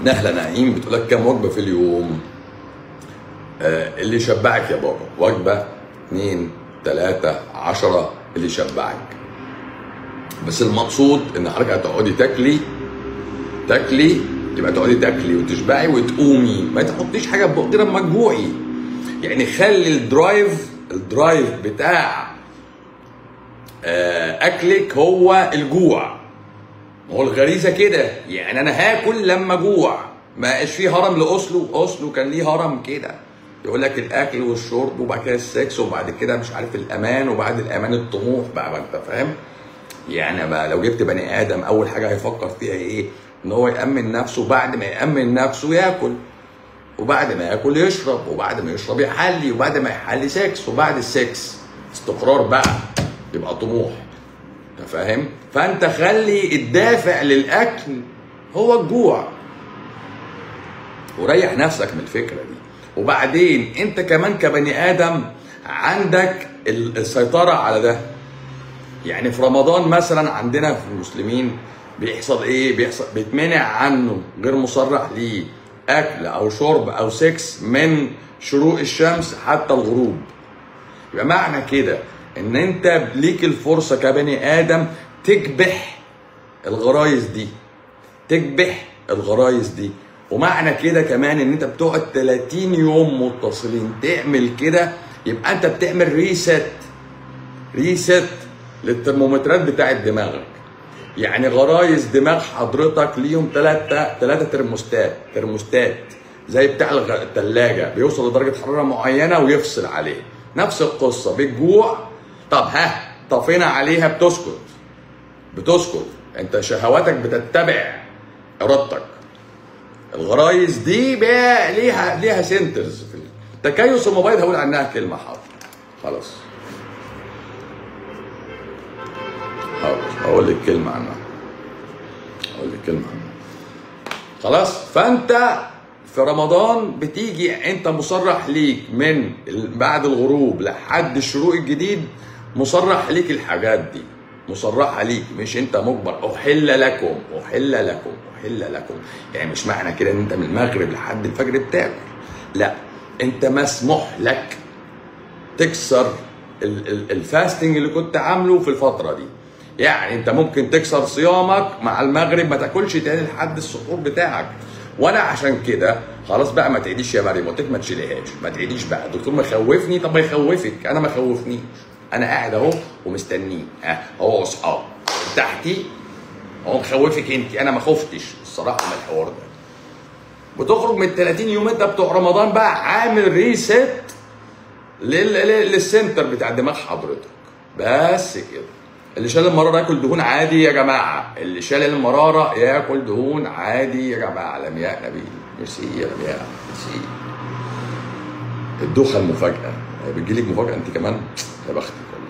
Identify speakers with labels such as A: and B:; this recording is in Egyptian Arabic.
A: نهله نعيم بتقول لك كام وجبه في اليوم آه اللي يشبعك يا بابا وجبه اثنين ثلاثة عشرة اللي يشبعك بس المقصود ان حضرتك هتقعدي تاكلي تاكلي تبقى تقعدي تاكلي وتشبعي وتقومي ما تحطيش حاجه في بقك غير لما تجوعي يعني خلي الدرايف الدرايف بتاع آه، اكلك هو الجوع ما هو الغريزه كده يعني انا هاكل لما اجوع ما بقاش فيه هرم لاوسلو اوسلو كان ليه هرم كده يقول لك الاكل والشرب وبعد كده السكس وبعد كده مش عارف الامان وبعد الامان الطموح بقى ما انت فاهم يعني بقى لو جبت بني ادم اول حاجه هيفكر فيها ايه ان هو يامن نفسه بعد ما يامن نفسه ياكل وبعد ما ياكل يشرب وبعد ما يشرب يحلي وبعد ما يحلي سكس وبعد السكس استقرار بقى يبقى طموح انت فاهم فانت خلي الدافع للاكل هو الجوع وريح نفسك من الفكره دي وبعدين انت كمان كبني ادم عندك ال- السيطره على ده يعني في رمضان مثلا عندنا في المسلمين بيحصل ايه بيحصل بيتمنع عنه غير مصرح ليه اكل او شرب او سكس من شروق الشمس حتى الغروب يبقى معنى كده ان انت ليك الفرصه كبني ادم تكبح الغرايز دي تكبح الغرايز دي ومعنى كده كمان ان انت بتقعد 30 يوم متصلين تعمل كده يبقى انت بتعمل ريست ريست للترمومترات بتاعت دماغك يعني غرايز دماغ حضرتك ليهم ثلاثة ثلاثة ترموستات ترموستات زي بتاع الغ- التلاجة بيوصل لدرجة حرارة معينة ويفصل عليه نفس القصة بتجوع طب ها طفينا عليها بتسكت بتسكت انت شهواتك بتتبع ارادتك الغرايز دي بقى ليها ليها سنترز في تكيس الموبايل هقول عنها كلمة حاضر خلاص حاضر هقول لك كلمة عنها هقول لك كلمة عنها خلاص فانت في رمضان بتيجي انت مصرح ليك من ال- بعد الغروب لحد الشروق الجديد مصرح ليك الحاجات دي مصرحة ليك مش انت مجبر احل لكم احل لكم احل لكم يعني مش معنى كده ان انت من المغرب لحد الفجر بتاكل لا انت مسموح لك تكسر ال- ال- الفاستنج اللي كنت عامله في الفتره دي يعني انت ممكن تكسر صيامك مع المغرب ما تاكلش تاني لحد السحور بتاعك وانا عشان كده خلاص بقى ما تعيديش يا مريم قلت لك ما تشيليهاش ما تعيديش بقى الدكتور مخوفني طب ما يخوفك انا ما خوفنيش انا قاعد اهو ومستنيه ها هو اصحاب تحتي هو مخوفك انت انا ما خفتش الصراحه من الحوار ده بتخرج من 30 يوم انت بتوع رمضان بقى عامل ريست لل... لل- للسنتر بتاع دماغ حضرتك بس كده اللي شال المراره ياكل دهون عادي يا جماعه اللي شال المراره ياكل دهون عادي يا جماعه لمياء نبيل ميرسي يا لمياء ميرسي الدوخه المفاجاه بتجيلك مفاجاه انت كمان يا بختك والله